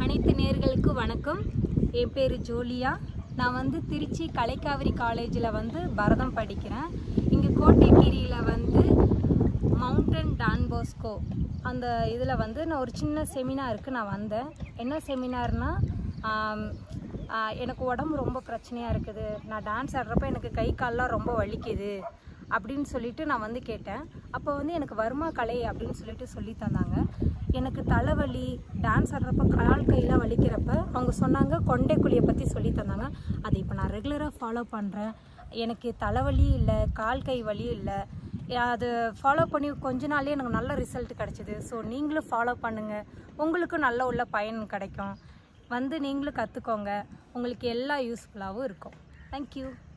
அனைத்து நேர்களுக்கும் வணக்கம் என் பேர் ஜோலியா நான் வந்து திருச்சி கலைக்காவிரி காலேஜில் வந்து பரதம் படிக்கிறேன் இங்கே கோட்டைக்கீரியில் வந்து மவுண்டன் டான் போஸ்கோ அந்த இதில் வந்து நான் ஒரு சின்ன செமினாருக்கு நான் வந்தேன் என்ன செமினார்னா ஆம், ஆ, எனக்கு உடம்பு ரொம்ப பிரச்சனையாக இருக்குது நான் டான்ஸ் ஆடுறப்ப எனக்கு கை கால்லாம் ரொம்ப வலிக்குது அப்படின்னு சொல்லிட்டு நான் வந்து கேட்டேன் அப்போ வந்து எனக்கு வருமா கலை அப்படின்னு சொல்லிட்டு சொல்லி தந்தாங்க எனக்கு தலைவலி டான்ஸ் ஆடுறப்ப கால் கையெல்லாம் வலிக்கிறப்ப அவங்க சொன்னாங்க கொண்டைக்குழியை பற்றி சொல்லி தந்தாங்க அதை இப்போ நான் ரெகுலராக ஃபாலோ பண்ணுறேன் எனக்கு தலைவலி இல்லை கால் கை வலி இல்லை அது ஃபாலோ பண்ணி கொஞ்ச நாள்லயே எனக்கு நல்ல ரிசல்ட் கிடச்சிது ஸோ நீங்களும் ஃபாலோ பண்ணுங்கள் உங்களுக்கும் நல்ல உள்ள பயன் கிடைக்கும் வந்து நீங்களும் கற்றுக்கோங்க உங்களுக்கு எல்லா யூஸ்ஃபுல்லாகவும் இருக்கும் தேங்க்யூ